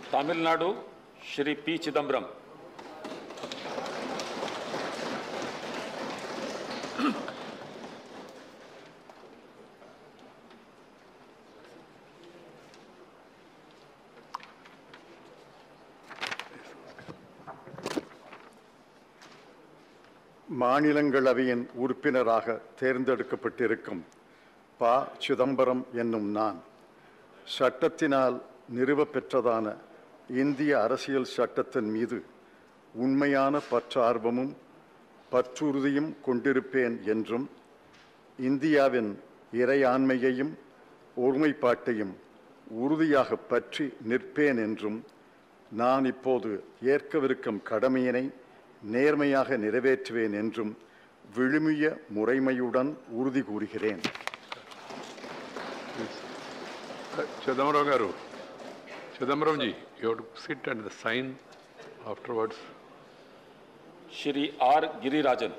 Tamil Nadu Shri P Chidambaram மாநிலங்களவையின் உறுப்பினராக தேர்ந்தெடுக்கப்பட்டிருக்கும் ப சிதம்பரம் என்னும் நான் சட்டத்தினால் நிறுவப்பெற்றதான இந்திய அரசியல் சட்டத்தின் மீது உண்மையான பற்றார்வமும் பற்றுறுதியும் கொண்டிருப்பேன் என்றும் இந்தியாவின் இறையாண்மையையும் ஒருமைப்பாட்டையும் உறுதியாக பற்றி நிற்பேன் என்றும் நான் இப்போது ஏற்கவிருக்கும் கடமையினை நேர்மையாக நிறைவேற்றுவேன் என்றும் விழுமிய முறைமையுடன் உறுதி கூறுகிறேன் Chidambaram garu. Chidambaram ji, you have to sit and sign afterwards. Shri R Girirajan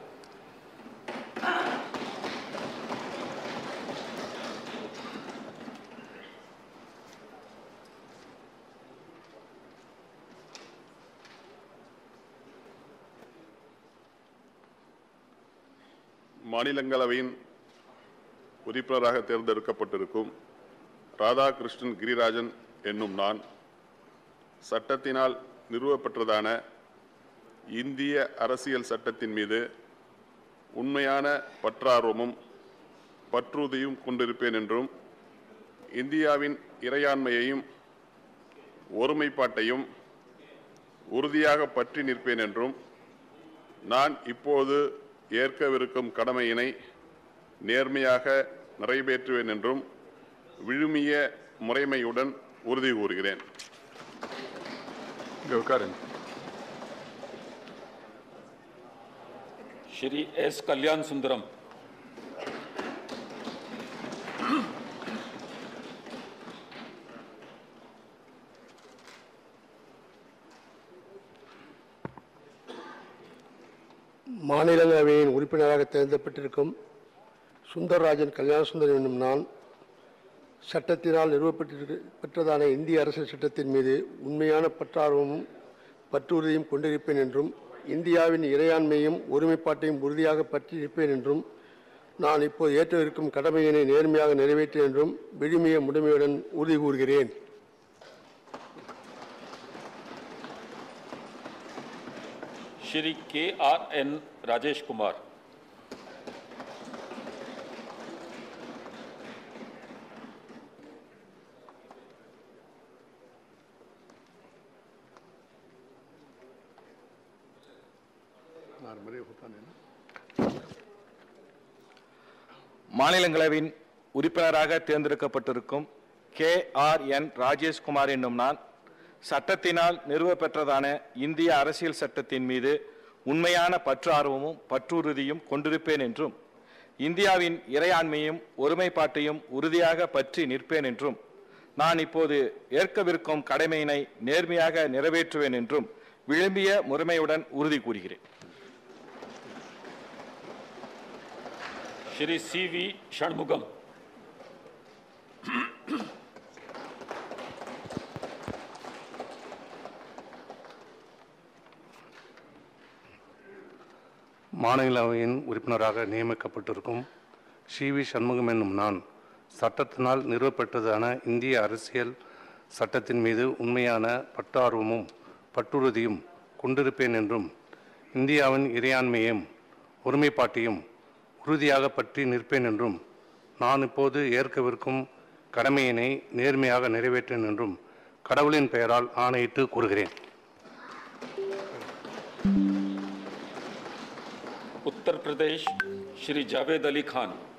மாநிலங்களவையின் உறுப்பினராக தேர்ந்தெடுக்கப்பட்டிருக்கும் ராதாகிருஷ்ணன் கிரிராஜன் என்னும் நான் சட்டத்தினால் நிறுவப்பெற்றதான இந்திய அரசியல் சட்டத்தின் மீது உண்மையான பற்றார்வமும் பற்றுறுதியும் கொண்டிருப்பேன் என்றும் இந்தியாவின் இறையாண்மையையும் ஒருமைப்பாட்டையும் உறுதியாக பற்றி நிற்பேன் என்றும் நான் இப்போது ஏற்கவிருக்கும் கடமையினை நேர்மையாக நிறைவேற்றுவேன் என்றும் விழுமிய முறைமையுடன் உறுதி கூறுகிறேன் Go Karan. Shri S Kalyan Sundaram மாநிலங்களவையின் உறுப்பினராக தேர்ந்தெடுக்கப்பட்டிருக்கும் சுந்தரராஜன் கல்யாணசுந்தரம் என்னும் நான் சட்டத்தினால் நிறுவப்பட்டிருக்க பெற்றதான இந்திய அரசியல் சட்டத்தின் மீது உண்மையான பற்றார்வமும் பற்றுறுதியும் கொண்டிருப்பேன் என்றும் இந்தியாவின் இறையாண்மையும் ஒருமைப்பாட்டையும் உறுதியாக பற்றி இருப்பேன் என்றும் நான் இப்போது ஏற்றவிருக்கும் கடமையினை நேர்மையாக நிறைவேற்றேன் என்றும் விழுமிய முழுமையுடன் உறுதி கூறுகிறேன் Shri K R N Rajesh Kumar Normally होता नहीं ना. மாநிலங்களவையின் உறுப்பினராக தேர்ந்தெடுக்கப்பட்டிருக்கும் கே ஆர் என் ராஜேஷ்குமார் என்னும் நான் சட்டத்தினால் நிறுவப்பெற்றதான இந்திய அரசியல் சட்டத்தின் மீது உண்மையான பற்று ஆர்வமும் பற்றுறுதியும் கொண்டிருப்பேன் என்றும் இந்தியாவின் இறையாண்மையும் ஒருமைப்பாட்டையும் உறுதியாக பற்றி நிற்பேன் என்றும் நான் இப்போது ஏற்கவிருக்கும் கடமையினை நேர்மையாக நிறைவேற்றுவேன் என்றும் விளம்பிய முறைமையுடன் உறுதி கூறுகிறேன் श्री सी वी षणमुगम மாநிலவையின் உறுப்பினராக நியமிக்கப்பட்டிருக்கும் சி வி சண்முகம் என்னும் நான் சட்டத்தினால் நிறுவப்பெற்றதான இந்திய அரசியல் சட்டத்தின் மீது உண்மையான பட்டார்வமும் பற்றுறுதியும் கொண்டிருப்பேன் என்றும் இந்தியாவின் இறையாண்மையையும் ஒருமைப்பாட்டையும் உறுதியாக பற்றி நிற்பேன் என்றும் நான் இப்போது ஏற்கவிருக்கும் கடமையினை நேர்மையாக நிறைவேற்றேன் என்றும் கடவுளின் பெயரால் ஆணையிட்டு கூறுகிறேன் उत्तर प्रदेश श्री जावेद अली खान